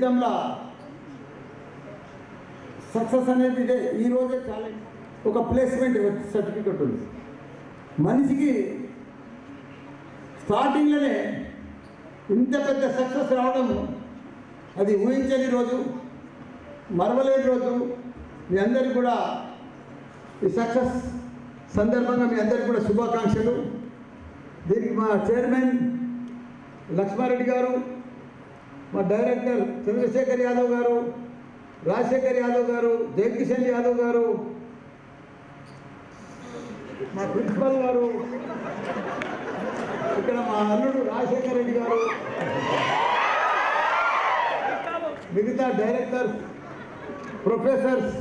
జీవితంలో సక్సెస్ అనేది ఇదే ఈ రోజే చాలా ఒక ప్లేస్మెంట్ సర్టిఫికెట్ ఉంది మనిషికి స్టార్టింగ్లోనే ఇంత పెద్ద సక్సెస్ రావడం అది ఊహించని రోజు మరవలేని రోజు మీ అందరికీ కూడా ఈ సక్సెస్ సందర్భంగా మీ అందరికీ కూడా శుభాకాంక్షలు దీనికి మా చైర్మన్ లక్ష్మారెడ్డి గారు మా డైరెక్టర్ చంద్రశేఖర్ యాదవ్ గారు రాజశేఖర్ యాదవ్ గారు జయకిషన్ యాదవ్ గారు మా ప్రిన్సిపల్ గారు ఇక్కడ మా అల్లుడు రాజశేఖర్ రెడ్డి గారు మిగతా director professors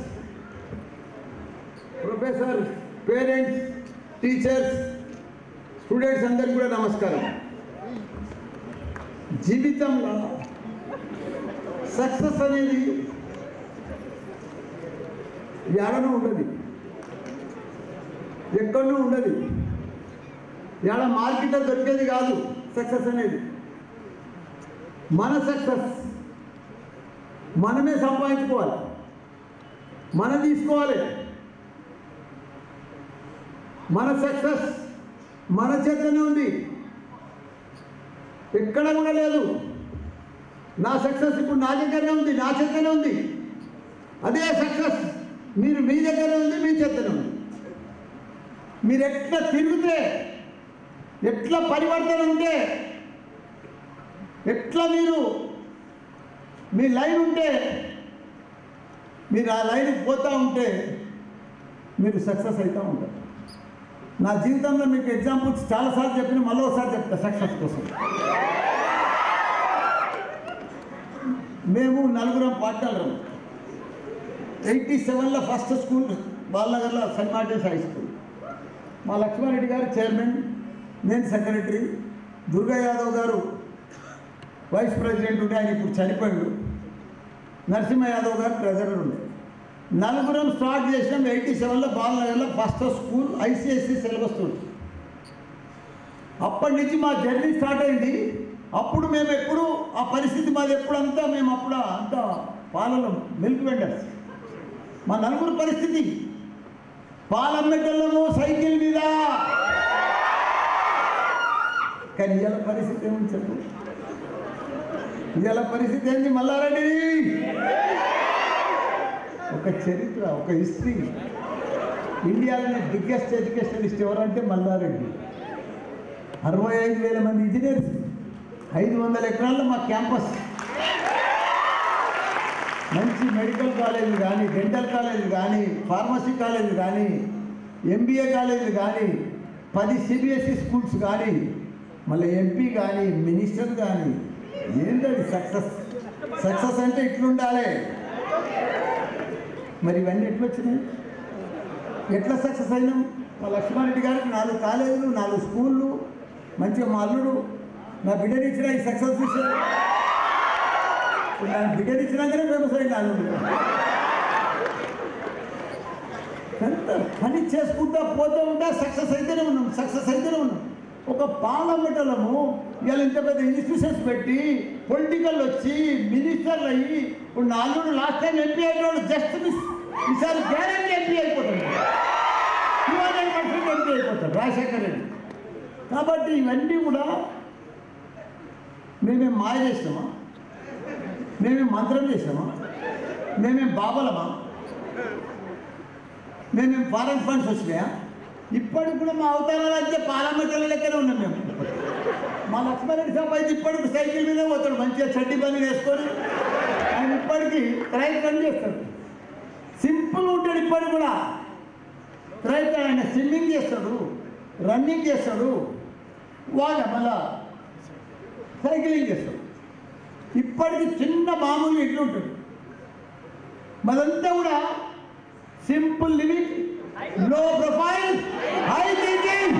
professor parents teachers students అందరికీ కూడా నమస్కారం జీవితంలో సక్సెస్ అనేది ఎడనూ ఉండదు ఎక్కడనూ ఉండదు ఎడ మార్కెట్లో దొరికేది కాదు సక్సెస్ అనేది మన సక్సెస్ మనమే సంపాదించుకోవాలి మనం తీసుకోవాలి మన సక్సెస్ మన చేతనే ఉంది ఎక్కడ కూడా లేదు నా సక్సెస్ ఇప్పుడు నా దగ్గరనే ఉంది నా చేతనే ఉంది అదే సక్సెస్ మీరు మీ దగ్గరే ఉంది మీ చేతనే ఉంది మీరు ఎట్లా తిరిగితే ఎట్లా పరివర్తన ఉంటే ఎట్లా మీరు మీ లైన్ ఉంటే మీరు ఆ లైన్కి పోతూ ఉంటే మీరు సక్సెస్ అవుతూ ఉంటారు నా జీవితంలో మీకు ఎగ్జాంపుల్స్ చాలాసార్లు చెప్పిన మళ్ళీ ఒకసారి చెప్తా సక్సెస్ కోసం మేము నలుగురం పాఠశాలం ఎయిటీ సెవెన్లో ఫస్ట్ స్కూల్ బాలనగర్లో సెయింట్ మార్టిన్స్ హై స్కూల్ మా లక్ష్మారెడ్డి గారు చైర్మన్ నేను సెక్రటరీ దుర్గా యాదవ్ గారు వైస్ ప్రెసిడెంట్ ఉంటే ఆయన ఇప్పుడు చనిపోయాడు నరసింహ యాదవ్ గారు ట్రెజరర్ ఉండే నలుగురం స్టార్ట్ చేసినాం ఎయిటీ సెవెన్లో బాలనగర్లో ఫస్ట్ స్కూల్ ఐసిఐసి సిలబస్ తోటి అప్పటి నుంచి మా జర్నీ స్టార్ట్ అయింది అప్పుడు మేము ఎప్పుడు ఆ పరిస్థితి మాది ఎప్పుడంతా మేము అప్పుడు అంతా పాలలో మిల్క్ వెండర్స్ మా నలుగురు పరిస్థితి పాలమ్మటోళ్ళము సైకిల్ మీద కానీ ఇవాళ పరిస్థితి ఏమని చెప్పు ఇవాళ పరిస్థితి ఏంది మల్లారెడ్డి ఒక చరిత్ర ఒక హిస్టరీ ఇండియాలోనే బిగ్గెస్ట్ ఎడ్యుకేషనలిస్ట్ ఎవరంటే మల్లారెడ్డి అరవై ఐదు వేల మంది ఇంజనీర్స్ ఐదు వందల ఎకరాల్లో మా క్యాంపస్ మంచి మెడికల్ కాలేజీలు కానీ డెంటల్ కాలేజీలు కానీ ఫార్మసీ కాలేజీలు కానీ ఎంబీఏ కాలేజీలు కానీ పది సిబిఎస్ఈ స్కూల్స్ కానీ మళ్ళీ ఎంపీ కానీ మినిస్టర్ కానీ ఏంటది సక్సెస్ సక్సెస్ అంటే ఇట్లుండాలి మరి ఇవన్నీ ఎట్లా వచ్చినాయి ఎట్లా సక్సెస్ అయినాం మా లక్ష్మారెడ్డి గారికి నాలుగు కాలేజీలు నాలుగు స్కూళ్ళు మంచిగా మా అల్లుడు నా బిడ్డనిచ్చిన ఈ సక్సెస్ విషయం నా బిడ్డనిచ్చినాకనే ఫేమస్ అయింది అల్లుడు ఎంత పని చేసుకుంటా పోతూ ఉంటా సక్సెస్ అయితేనే ఉన్నాం సక్సెస్ అయితేనే ఉన్నాం ఒక పార్లమెంటలము ఇవాళ ఇంత పెద్ద ఇన్స్టిట్యూషన్స్ పెట్టి పొలిటికల్ వచ్చి మినిస్టర్లు అయ్యి ఇప్పుడు నాలుగు లాస్ట్ టైం ఎంపీ అయినోడు జస్ట్ మిస్ ఈసారి గ్యారంటీ ఎంపీ అయిపోతాడు టూ హండ్రెడ్ పర్సెంట్ ఎంపీ అయిపోతాడు రాజశేఖర్ రెడ్డి కాబట్టి ఇవన్నీ కూడా మేమేం మాయ చేసినామా మేమేం మంత్రం చేసినామా మేమేం బాబలమా మేమేం ఫారెన్ ఫండ్స్ వచ్చినాయా ఇప్పటికి కూడా మా అవతారాలు అంటే పార్లమెంటర్ల లెక్కనే ఉన్నాం మేము మా లక్ష్మారెడ్డి సాబ్ అయితే ఇప్పటికి సైకిల్ మీదే పోతాడు మంచిగా చడ్డీ పని వేసుకొని ఆయన ఇప్పటికి రైతు పని చేస్తాడు సింపుల్ ఉంటాడు ఇప్పటికి కూడా రైతు ఆయన స్విమ్మింగ్ చేస్తాడు రన్నింగ్ చేస్తాడు వాగ మళ్ళా సైక్లింగ్ చేస్తాడు ఇప్పటికి చిన్న మామూలు ఇట్లు ఉంటుంది మదంతా కూడా simple living low profile high thinking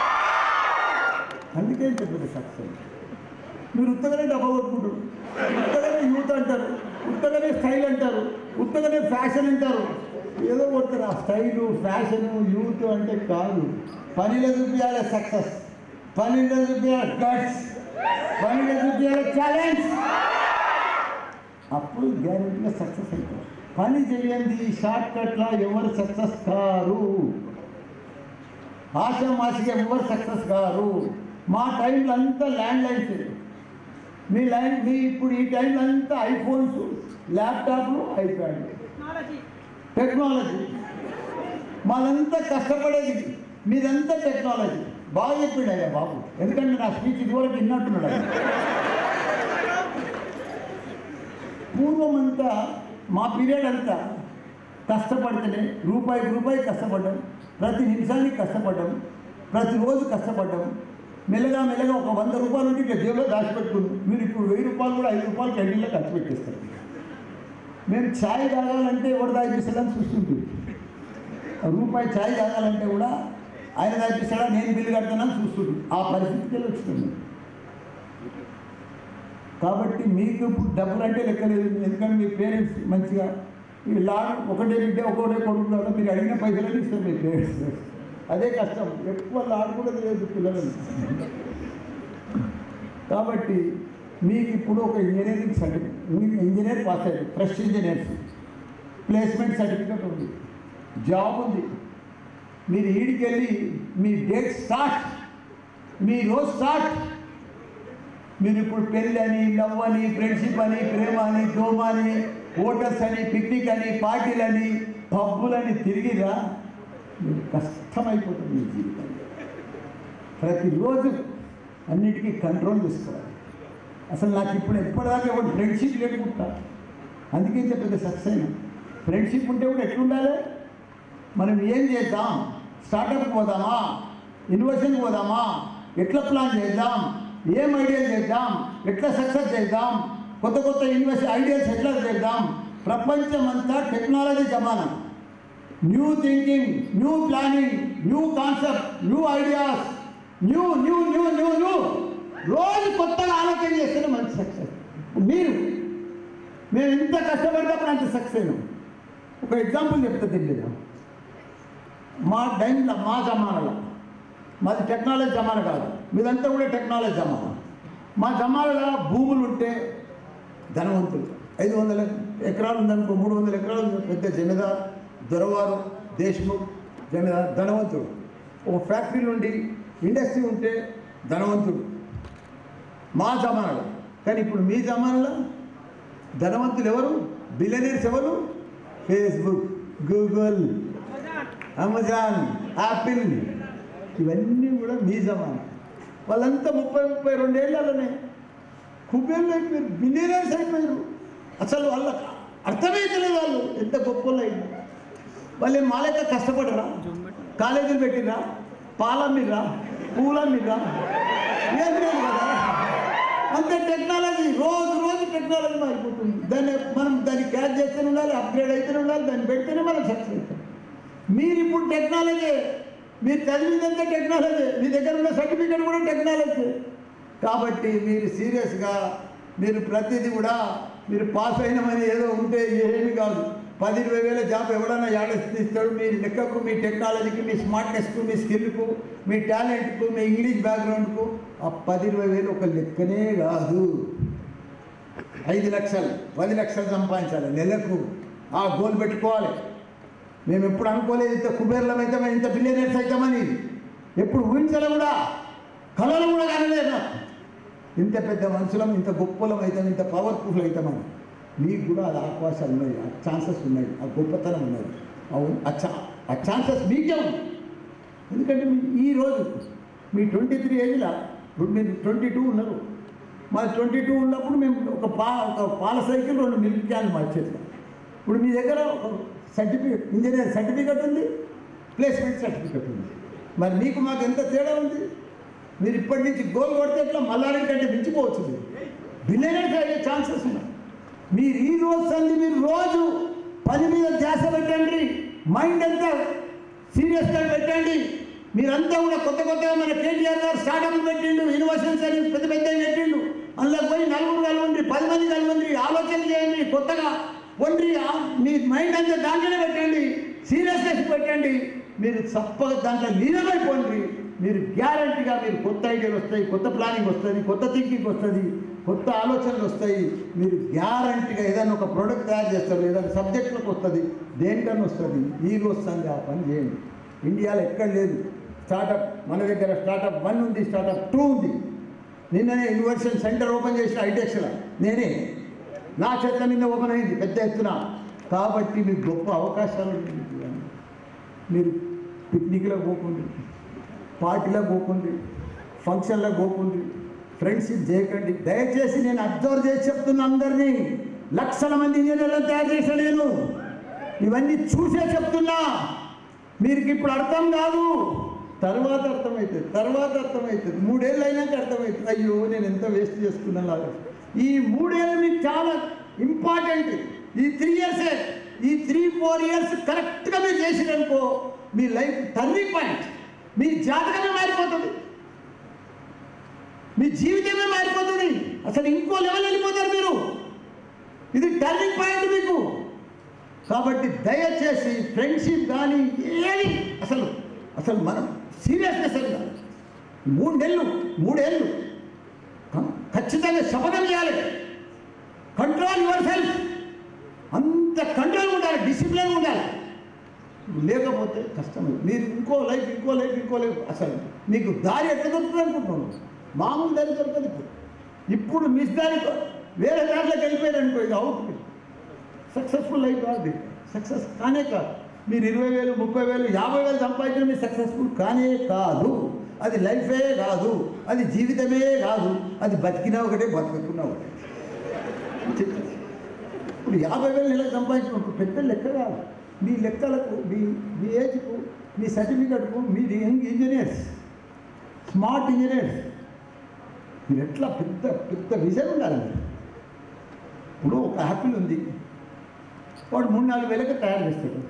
అందుకే చెప్పేది సక్సెస్ మీరు ఉత్తగానే డబ్బా కొట్టుకుంటారు ఉత్తగానే యూత్ అంటారు ఉత్తగానే స్టైల్ అంటారు ఉత్తగానే ఫ్యాషన్ అంటారు ఏదో కొడతారు ఆ స్టైలు ఫ్యాషన్ యూత్ అంటే కాదు పనిలో చూపించాలి సక్సెస్ పనిలో చూపించాలి గట్స్ పనిలో చూపించాలి ఛాలెంజ్ అప్పుడు గ్యారెంటీగా సక్సెస్ అవుతారు పని చేయండి షార్ట్ కట్లా ఎవరు సక్సెస్ కారు ఆశామాసిగా ఎవరు సక్సెస్ కారు మా టైంలో అంతా ల్యాండ్ లైన్స్ మీ లైన్ మీ ఇప్పుడు ఈ టైంలో అంతా ఐఫోన్స్ ల్యాప్టాప్లు ఐప్యాడ్లు టెక్నాలజీ మాదంతా కష్టపడేది మీదంతా టెక్నాలజీ బాగా చెప్పిండు అయ్యా బాబు ఎందుకంటే నా స్పీచ్ ఇదివరకు విన్నట్టున్నాడు ఆయన పూర్వం అంతా మా పీరియడ్ అంతా కష్టపడితేనే రూపాయికి రూపాయి కష్టపడ్డాం ప్రతి నిమిషానికి కష్టపడ్డాం ప్రతిరోజు కష్టపడ్డాం మెల్లగా మెల్లగా ఒక వంద రూపాయలు ఉంటే ఇట్లా జేబులో దాచిపెట్టుకున్నాం మీరు ఇప్పుడు వెయ్యి రూపాయలు కూడా ఐదు రూపాయలు క్యాంటీన్లో ఖర్చు పెట్టేస్తారు మేము ఛాయ్ తాగాలంటే ఎవరు తాగిపిస్తాడని చూస్తుంటుంది రూపాయి ఛాయ్ తాగాలంటే కూడా ఆయన తాగిపిస్తాడా నేను బిల్లు కడతానని చూస్తుంది ఆ పరిస్థితికి వచ్చింది కాబట్టి మీకు ఇప్పుడు డబ్బులు అంటే లెక్కలేదు ఎందుకంటే మీ పేరెంట్స్ మంచిగా ఈ లాడ్ ఒకటే బిడ్డ ఒకటే కొడుకు కదా మీరు అడిగిన పైసలు ఇస్తారు మీ పేరెంట్స్ అదే కష్టం ఎక్కువ లాడ్ కూడా లేదు పిల్లలు కాబట్టి మీకు ఇప్పుడు ఒక ఇంజనీరింగ్ సర్టిఫికేట్ మీరు ఇంజనీర్ పాస్ అయ్యారు ఫ్రెష్ ఇంజనీర్స్ ప్లేస్మెంట్ సర్టిఫికేట్ ఉంది జాబ్ ఉంది మీరు ఈడికి వెళ్ళి మీ డేట్ స్టార్ట్ మీ రోజు స్టార్ట్ మీరు ఇప్పుడు పెళ్ళి అని లవ్ అని ఫ్రెండ్షిప్ అని ప్రేమ అని దోమ అని హోటల్స్ అని పిక్నిక్ అని పార్టీలని పబ్బులని తిరిగిరా మీరు కష్టమైపోతుంది మీ జీవితం ప్రతిరోజు అన్నిటికీ కంట్రోల్ చేసుకోవాలి అసలు నాకు ఇప్పుడు ఎప్పటిదాకా ఎవరు ఫ్రెండ్షిప్ లేకుండా అందుకే ఇంత పెద్ద సక్సెస్ అయినా ఫ్రెండ్షిప్ ఉంటే కూడా ఎట్లుండాలి మనం ఏం చేద్దాం స్టార్టప్ పోదామా ఇన్వెస్ట్కి పోదామా ఎట్లా ప్లాన్ చేద్దాం ఏం ఐడియా చేద్దాం ఎట్లా సక్సెస్ చేద్దాం కొత్త కొత్త ఇన్వెస్ట్ ఐడియాస్ ఎట్లా చేద్దాం ప్రపంచం అంతా టెక్నాలజీ జమానా new thinking new planning new concept new ideas new new new new new రోజు కొత్తగా ఆలోచన చేస్తేనే మంచి సక్సెస్ మీరు మేము ఎంత కష్టపడినప్పుడు అంత సక్సెస్ అయినాం ఒక ఎగ్జాంపుల్ చెప్తా తెలియదు మా టైంలో మా జమానాలో మాది టెక్నాలజీ జమానా కాదు మీదంతా కూడా టెక్నాలజీ జమానా మా జమానాలో భూములు ఉంటే ధనవంతులు ఐదు వందల ఎకరాలు ఉందనుకో మూడు వందల ఎకరాలు ఉంది పెద్ద జమీదార్ దొరవారు దేశ్ముఖ్ జమీదార్ ధనవంతుడు ఒక ఫ్యాక్టరీ నుండి ఇండస్ట్రీ ఉంటే ధనవంతుడు మా జమానాలో కానీ ఇప్పుడు మీ జమానాలో ధనవంతులు ఎవరు బిలియనీర్స్ ఎవరు ఫేస్బుక్ గూగుల్ అమెజాన్ యాపిల్ ఇవన్నీ కూడా మీ జమానా వాళ్ళంతా ముప్పై ముప్పై రెండేళ్లలోనే కుబేర్లు అయిపోయారు బిలియనర్స్ అయిపోయారు అసలు వాళ్ళకి అర్థమైతలేదు వాళ్ళు ఎంత గొప్ప అయింది వాళ్ళు ఏం మా లెక్క కష్టపడరా కాలేజీలు పెట్టిరా పాలమ్మిరా పూలమ్మిరా ఏం లేదు కదా అంతే టెక్నాలజీ రోజు రోజు టెక్నాలజీ మారిపోతుంది దాన్ని మనం దాన్ని క్యాచ్ చేస్తూనే ఉండాలి అప్గ్రేడ్ అయితేనే ఉండాలి దాన్ని పెడితేనే మనం సక్సెస్ అవుతాం మీరు ఇప్పుడు టెక్నాలజీ మీరు చదివిందంతా టెక్నాలజీ మీ దగ్గర ఉన్న సర్టిఫికేట్ కూడా టెక్నాలజీ కాబట్టి మీరు సీరియస్గా మీరు ప్రతిదీ కూడా మీరు పాస్ అయినామని ఏదో ఉంటే ఏమీ కాదు పది ఇరవై వేల జాబ్ ఎవడన్నా ఏడేసి ఇస్తాడు మీ లెక్కకు మీ టెక్నాలజీకి మీ స్మార్ట్నెస్కు మీ స్కిల్కు మీ టాలెంట్కు మీ ఇంగ్లీష్ బ్యాక్గ్రౌండ్కు ఆ పది ఇరవై వేలు ఒక లెక్కనే కాదు ఐదు లక్షలు పది లక్షలు సంపాదించాలి నెలకు ఆ గోల్ పెట్టుకోవాలి మేము ఎప్పుడు అనుకోలేదు ఇంత కుబేర్లం అవుతామని ఇంత బిలియనర్స్ అవుతామని ఎప్పుడు ఊహించలే కూడా కళలు కూడా కనలేదు నాకు ఇంత పెద్ద మనుషులం ఇంత గొప్పలం అవుతాం ఇంత పవర్ఫుల్ అవుతామని మీకు కూడా అది అవకాశాలు ఉన్నాయి ఆ ఛాన్సెస్ ఉన్నాయి ఆ గొప్పతనం ఉన్నది అవును ఆ ఛా ఆ ఛాన్సెస్ మీకే ఉంది ఎందుకంటే మీ ఈ రోజు మీ ట్వంటీ త్రీ ఏజ్లో ఇప్పుడు మీరు ట్వంటీ టూ ఉన్నారు మా ట్వంటీ టూ ఉన్నప్పుడు మేము ఒక పా ఒక పాల సైకిల్ రెండు మిల్క్ క్యాన్లు మా చేతిలో ఇప్పుడు మీ దగ్గర ఒక సర్టిఫికేట్ ఇంజనీర్ సర్టిఫికేట్ ఉంది ప్లేస్మెంట్ సర్టిఫికేట్ ఉంది మరి మీకు మాకు ఎంత తేడా ఉంది మీరు ఇప్పటి నుంచి గోల్ కొడితే ఎట్లా మల్లారెడ్డి కంటే మించిపోవచ్చు మీరు బిలియనర్స్ అయ్యే ఛాన్సెస్ ఉన్నాయి మీరు ఈ రోజు సంది మీరు రోజు పని మీద ధ్యాస పెట్టండి మైండ్ అంతా సీరియస్గా పెట్టండి మీరంతా కూడా కొత్త కొత్తగా మన కేటీఆర్ గారు స్టార్టప్ పెట్టిండు ఇన్నోవేషన్స్ అని పెద్ద పెద్ద పెట్టిండు అందులో పోయి నలుగురు కలవండి పది మంది కలవండి ఆలోచన చేయండి కొత్తగా వండి ఆ- మీ మైండ్ అంతా దాంట్లోనే పెట్టండి సీరియస్నెస్ పెట్టండి మీరు తప్పక దాంట్లో లీనమైపోండి మీరు గ్యారంటీగా మీరు కొత్త ఐడియాలు వస్తాయి కొత్త ప్లానింగ్ వస్తుంది కొత్త థింకింగ్ వస్తుంది కొత్త ఆలోచనలు వస్తాయి మీరు గ్యారంటీగా ఏదైనా ఒక ప్రోడక్ట్ తయారు చేస్తారు ఏదైనా సబ్జెక్టులకు వస్తుంది దేనికన్నా వస్తుంది మీరు వస్తుంది ఆ పని చేయండి ఇండియాలో ఎక్కడ లేదు స్టార్టప్ మన దగ్గర స్టార్టప్ వన్ ఉంది స్టార్టప్ టూ ఉంది నిన్ననే ఇన్వర్షన్ సెంటర్ ఓపెన్ చేసిన ఐటెక్స్లో నేనే నా చేతుల మీద ఓపెన్ అయింది పెద్ద ఎత్తున కాబట్టి మీకు గొప్ప అవకాశాలు ఉన్నాయి. మీరు పిక్నిక్లకు పోకండి పార్టీలకు పోకండి ఫంక్షన్లకు పోకండి ఫ్రెండ్షిప్ చేయకండి దయచేసి నేను అబ్జర్వ్ చేసి చెప్తున్నా అందరినీ లక్షల మంది ఇంజనీర్లను తయారు చేశా నేను ఇవన్నీ చూసే చెప్తున్నా మీకు ఇప్పుడు అర్థం కాదు తర్వాత అర్థమవుతుంది తర్వాత అర్థమవుతుంది మూడేళ్ళు అయినాక అర్థమవుతుంది అయ్యో నేను ఎంత వేస్ట్ చేసుకున్నా లాగా ఈ మూడేళ్ళు మీకు చాలా ఇంపార్టెంట్ ఈ త్రీ ఇయర్సే ఈ త్రీ ఫోర్ ఇయర్స్ కరెక్ట్గా మీరు చేసిరనుకో మీ లైఫ్ టర్నింగ్ పాయింట్ మీ జాతకమే మారిపోతుంది మీ జీవితమే మారిపోతుంది అసలు ఇంకో లెవెల్ వెళ్ళిపోతారు మీరు ఇది టర్నింగ్ పాయింట్ మీకు కాబట్టి దయచేసి ఫ్రెండ్షిప్ కానీ ఏది అసలు అసలు మనం సీరియస్నెస్ అని కాదు. మూడు నెలలు మూడేళ్ళు కం- ఖచ్చితంగా శపథం చేయాలి కంట్రోల్ యువర్ సెల్ఫ్ అంత కంట్రోల్ ఉండాలి డిసిప్లిన్ ఉండాలి లేకపోతే కష్టమే మీరు ఇంకో లైఫ్ ఇంకో లైఫ్ ఇంకో లైఫ్ అసలు మీకు దారి ఎట్లా దొరుకుతుంది అనుకుంటున్నాను మామూలు దారి దొరకదు ఇప్పుడు ఇప్పుడు మిస్ దారి వేరే దారిలోకి వెళ్ళిపోయారు అనుకో ఇది అవుట్ సక్సెస్ఫుల్ లైఫ్ కాదు సక్సెస్ కానే కాదు మీరు ఇరవై వేలు ముప్పై వేలు యాభై వేలు సంపాదించడం మీరు సక్సెస్ఫుల్ కానే కాదు అది లైఫే కాదు అది జీవితమే కాదు అది బతికినా ఒకటే బతుకున్నా ఒకటే ఇప్పుడు యాభై వేలు నెలకు సంపాదించిన పెద్ద లెక్క కాదు మీ లెక్కలకు మీ మీ ఏజ్కు మీ సర్టిఫికెట్కు మీరు యంగ్ ఇంజనీర్స్ స్మార్ట్ ఇంజనీర్స్ మీరు ఎట్లా పెద్ద పెద్ద విజన్ ఉండాలి మీరు ఇప్పుడు ఒక యాపిల్ ఉంది వాడు మూడు నాలుగు వేలకు తయారు చేస్తాడు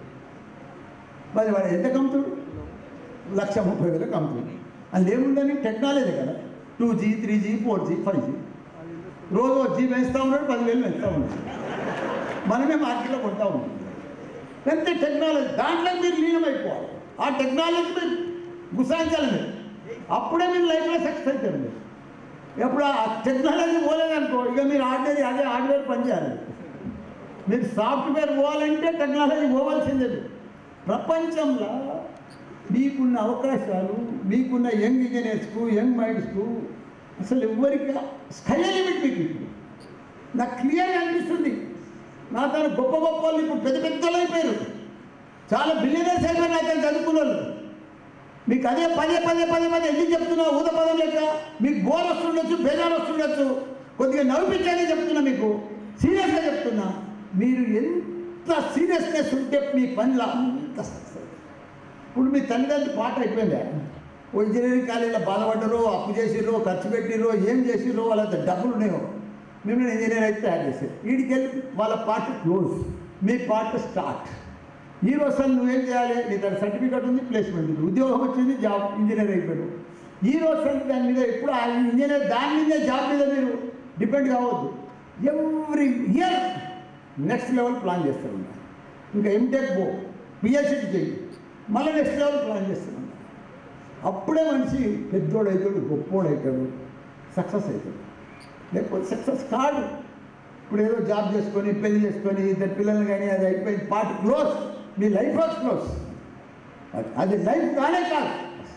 మరి వాడు ఎంత కమ్ముతాడు లక్ష ముప్పై వేలకు అమ్ముతాడు అందులో ఏముందని టెక్నాలజీ కదా two G three G four G five G రోజు ఒక జీ పెంచుతూ ఉన్నాడు పదివేలు పెంచుతూ ఉన్నాడు మనమే మార్కెట్లో కొంటా ఉన్నాం ఎంత టెక్నాలజీ దాంట్లో మీరు లీనమైపోవాలి ఆ టెక్నాలజీ మీరు గుసాయించాలి మీరు అప్పుడే మీరు లైఫ్లో సక్సెస్ అవుతారు మీరు ఎప్పుడు ఆ టెక్నాలజీ పోలేదనుకో ఇక మీరు ఆర్డినరీ అదే హార్డ్వేర్ పనిచేయాలి మీరు సాఫ్ట్వేర్ పోవాలంటే టెక్నాలజీ పోవాల్సిందే మీరు. ప్రపంచంలో మీకున్న అవకాశాలు మీకున్న యంగ్ ఇంజనీర్స్కు యంగ్ మైండ్స్కు అసలు ఎవరికి స్కై లిమిట్ మీకు ఇప్పుడు నాకు క్లియర్గా అనిపిస్తుంది నా తన గొప్ప గొప్ప వాళ్ళు ఇప్పుడు పెద్ద పెద్దలు అయిపోయారు చాలా బిలియనర్స్ అయిపోయారు నా తను చదువుకున్న వాళ్ళు మీకు అదే పదే పదే పదే పదే ఎందుకు చెప్తున్నా ఊద పదం లేక మీకు బోర్ వస్తుండొచ్చు బేజారు వస్తుండొచ్చు కొద్దిగా నవ్విపించాలని చెప్తున్నా మీకు సీరియస్గా చెప్తున్నా మీరు ఎంత సీరియస్నెస్ ఉంటే మీ పనిలో అంత సక్సెస్ ఇప్పుడు మీ తల్లిదండ్రులు పాట అయిపోయిందా ఓ ఇంజనీరింగ్ కాలేజీలో బాధపడ్డారో అప్పు చేసిరో ఖర్చు పెట్టిరో ఏం చేసిరో వాళ్ళ దగ్గర డబ్బులు ఉన్నాయో మిమ్మల్ని ఇంజనీర్ అయితే తయారు చేశారు వీడికి వెళ్ళి వాళ్ళ పార్ట్ క్లోజ్ మీ పార్ట్ స్టార్ట్ ఈ రోజు అసలు నువ్వేం చేయాలి నీ దగ్గర సర్టిఫికేట్ ఉంది ప్లేస్మెంట్ ఉంది ఉద్యోగం వచ్చింది జాబ్ ఇంజనీర్ అయిపోయాడు ఈ రోజు అసలు దాని మీద ఎప్పుడు ఆ ఇంజనీర్ దాని మీదే జాబ్ మీద మీరు డిపెండ్ కావద్దు every year next level plan చేస్తారు ఇంకా ఎంటెక్ పో పిహెచ్డి చేయి మళ్ళీ నెక్స్ట్ లెవెల్ ప్లాన్ చేస్తున్నాం అప్పుడే మనిషి పెద్దోడు అవుతాడు గొప్పోడు అవుతాడు సక్సెస్ అవుతాడు లేకపోతే సక్సెస్ కాడు ఇప్పుడు ఏదో జాబ్ చేసుకొని పెళ్లి చేసుకొని ఇద్దరు పిల్లల్ని కానీ అది అయిపోయింది పార్ట్ క్లోజ్ మీ లైఫ్ వాజ్ క్లోజ్ అది లైఫ్ కానే కాదు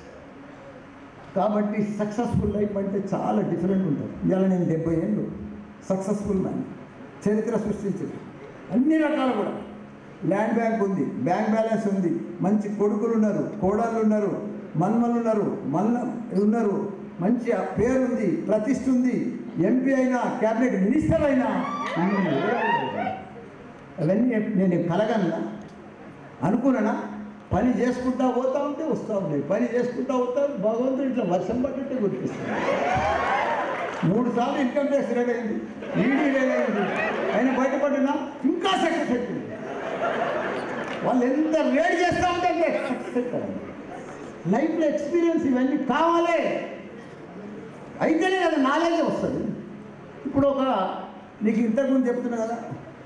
కాబట్టి సక్సెస్ఫుల్ లైఫ్ అంటే చాలా డిఫరెంట్ ఉంటుంది ఇవాళ నేను డెబ్బై ఏళ్ళు సక్సెస్ఫుల్ మ్యాన్ చరిత్ర సృష్టించింది అన్ని రకాలు కూడా ల్యాండ్ బ్యాంక్ ఉంది బ్యాంక్ బ్యాలెన్స్ ఉంది మంచి కొడుకులు ఉన్నారు కోడళ్ళు ఉన్నారు మన్మలు ఉన్నారు మల్ల ఉన్నారు మంచి ఆ పేరు ఉంది ప్రతిష్ఠ ఉంది ఎంపీ అయినా క్యాబినెట్ మినిస్టర్ అయినా ఇన్ని అవన్నీ నేను కలగన్నా అనుకున్నానా పని చేసుకుంటా పోతా ఉంటే వస్తూ ఉన్నాయి పని చేసుకుంటా పోతా భగవంతుడు ఇట్లా వర్షం పట్టిట్టే గుర్తిస్తాడు మూడు సార్లు ఇన్కమ్ ట్యాక్స్ రేట్ అయింది ఈడీ రేట్ అయింది ఆయన బయటపడినా ఇంకా సక్సెస్ అవుతుంది వాళ్ళు ఎంత రేట్ చేస్తూ ఉంటే అంత సక్సెస్ అవుతారు లైఫ్లో ఎక్స్పీరియన్స్ ఇవన్నీ కావాలి అయితేనే కదా నాలెడ్జ్ వస్తుంది ఇప్పుడు ఒక నీకు ఇంతకుముందు చెప్తున్నా కదా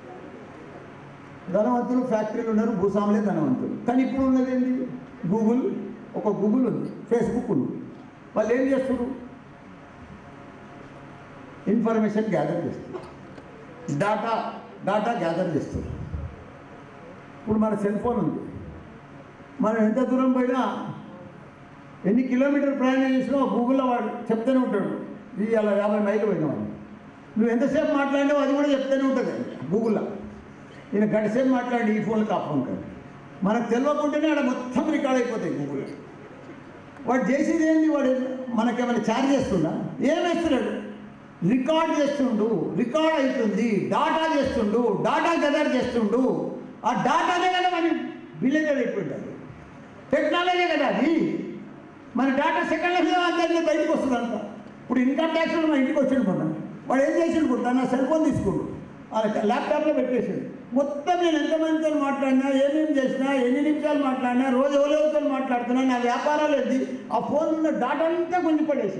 ధనవంతులు ఫ్యాక్టరీలు ఉన్నారు భూస్వాములే ధనవంతులు కానీ ఇప్పుడు ఉన్నది ఏంటి గూగుల్ ఒక గూగుల్ ఉంది ఫేస్బుక్ ఉంది వాళ్ళు ఏం చేస్తారు ఇన్ఫర్మేషన్ గ్యాదర్ చేస్తారు డాటా డాటా గ్యాదర్ చేస్తారు ఇప్పుడు మన సెల్ ఫోన్ ఉంది మనం ఎంత దూరం పోయినా ఎన్ని కిలోమీటర్ ప్రయాణం చేసినా గూగుల్లో వాడు చెప్తూనే ఉంటాడు ఇది అలా యాభై మైళ్ళు పోయినావు నువ్వు ఎంతసేపు మాట్లాడినావు అది కూడా చెప్తూనే ఉంటుంది గూగుల్లో ఈయన గంటసేపు మాట్లాడి ఈ ఫోన్కి ఆ ఫోన్ కాదు మనకు తెలియకుండానే ఆడ మొత్తం రికార్డ్ అయిపోతాయి గూగుల్లో వాడు చేసేది ఏంది వాడు మనకేమైనా ఛార్జ్ చేస్తున్నా ఏం వేస్తున్నాడు రికార్డ్ చేస్తుండు రికార్డ్ అవుతుంది డాటా చేస్తుండు డాటా గదర్ చేస్తుండు ఆ డాటానే కదా మన బిలియనర్ అయిపోయింది టెక్నాలజీ కదా అది మన డాటా సెకండ్ల అందరినీ బయటకు వస్తుంది అంత ఇప్పుడు ఇన్కమ్ ట్యాక్స్ మా ఇంటికి వచ్చిండు మొన్న వాడు ఏం చేసిండు కూడా నా సెల్ ఫోన్ తీసుకుండు వాళ్ళ ల్యాప్టాప్లో పెట్టేసాడు మొత్తం నేను ఎంతమందితో మాట్లాడినా ఏమేమి చేసినా ఎన్ని నిమిషాలు మాట్లాడినా రోజు ఎవరెవరితో మాట్లాడుతున్నా నా వ్యాపారాలు ఏంది ఆ ఫోన్ ఉన్న డాటా అంతా కొంచెం పడేసి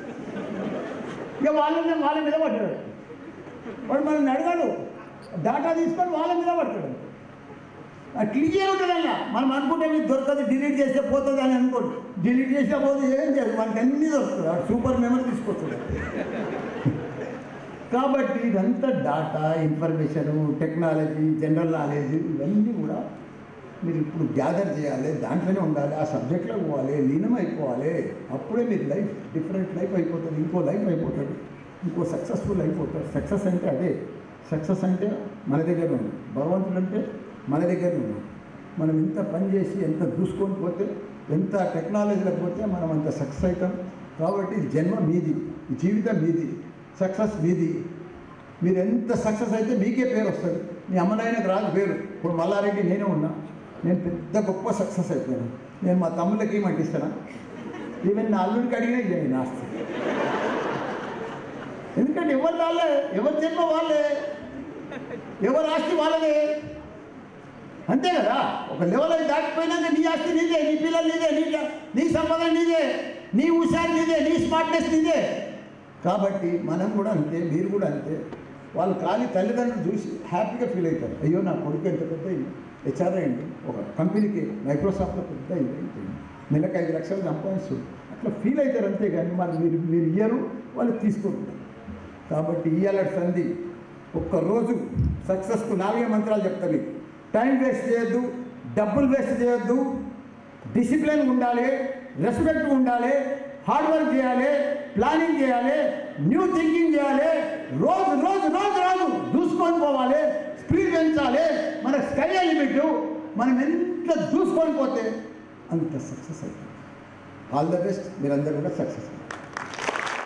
ఇక వాళ్ళని వాళ్ళ మీద పడ్డాడు వాడు మనల్ని అడగాడు డాటా తీసుకొని వాళ్ళ మీద పడతాడు క్లియర్ ఉంటుంది అలా మనం అనుకుంటే మీకు దొరకదు డిలీట్ చేస్తే పోతుంది అని అనుకోండి డిలీట్ చేస్తే పోతే ఏం చేయదు మనకి అన్నీ దొరుకుతుంది ఆ సూపర్ మెమరీ తీసుకొస్తుంది కాబట్టి ఇదంతా data information technology general knowledge ఇవన్నీ కూడా మీరు ఇప్పుడు గ్యాదర్ చేయాలి దాంట్లోనే ఉండాలి ఆ సబ్జెక్ట్లో పోవాలి లీనం అయిపోవాలి అప్పుడే మీరు లైఫ్ డిఫరెంట్ లైఫ్ అయిపోతుంది ఇంకో లైఫ్ అయిపోతుంది ఇంకో సక్సెస్ఫుల్ అయిపోతుంది సక్సెస్ అంటే అదే సక్సెస్ అంటే మన దగ్గర ఉంది భగవంతుడు అంటే మన దగ్గర ఉంది మనం ఎంత పని చేసి ఎంత దూసుకొని పోతే ఎంత టెక్నాలజీలకు పోతే మనం అంత సక్సెస్ అవుతాం కాబట్టి ఈ జన్మ మీది ఈ జీవితం మీది సక్సెస్ మీది మీరు ఎంత సక్సెస్ అయితే మీకే పేరు వస్తుంది మీ అమ్మనాయనకు రాదు పేరు ఇప్పుడు మల్లారెడ్డి నేనే ఉన్నా నేను పెద్ద గొప్ప సక్సెస్ అయిపోయాను నేను మా తమ్ముళ్ళకి ఏమంటే ఇస్తానా ఈవెన్ నా అల్లుడికి అడిగినా ఇవ్వండి నా ఆస్తి ఎందుకంటే ఎవరు వాళ్ళే ఎవరి జన్మ వాళ్ళే ఎవరి ఆస్తి వాళ్ళదే అంతే కదా ఒక లెవెల్ అయి దాటిపోయినాక నీ ఆస్తి నీదే నీ పిల్లలు నీదే నీ నీ సంపద నీదే నీ హుషారు నీదే నీ స్మార్ట్నెస్ నీదే కాబట్టి మనం కూడా అంతే మీరు కూడా అంతే వాళ్ళు ఖాళీ తల్లిదండ్రులు చూసి హ్యాపీగా ఫీల్ అవుతారు అయ్యో నా కొడుకు ఎంత పెద్ద హెచ్ఆర్ అయ్యండి ఒక కంపెనీకి మైక్రోసాఫ్ట్లో పెద్ద ఇది నెలకు ఐదు లక్షలు సంపాదిస్తుంది అట్లా ఫీల్ అవుతారు అంతే కానీ మరి మీరు మీరు ఇయ్యరు వాళ్ళు తీసుకుంటారు కాబట్టి ఇయ్యాల సంధి ఒక్కరోజు సక్సెస్కు నాలుగే మంత్రాలు చెప్తా మీకు టైం వేస్ట్ చేయొద్దు డబ్బులు వేస్ట్ చేయొద్దు డిసిప్లిన్ ఉండాలి రెస్పెక్ట్ ఉండాలి హార్డ్ వర్క్ చేయాలి ప్లానింగ్ చేయాలి న్యూ థింకింగ్ చేయాలి రోజు రోజు రోజు రోజు దూసుకొని పోవాలి స్పీడ్ పెంచాలి మన స్కై లిమిట్ మనం ఎంత దూసుకొని పోతే అంత సక్సెస్ అవుతుంది ఆల్ ద బెస్ట్ మీరందరూ కూడా సక్సెస్ అవుతారు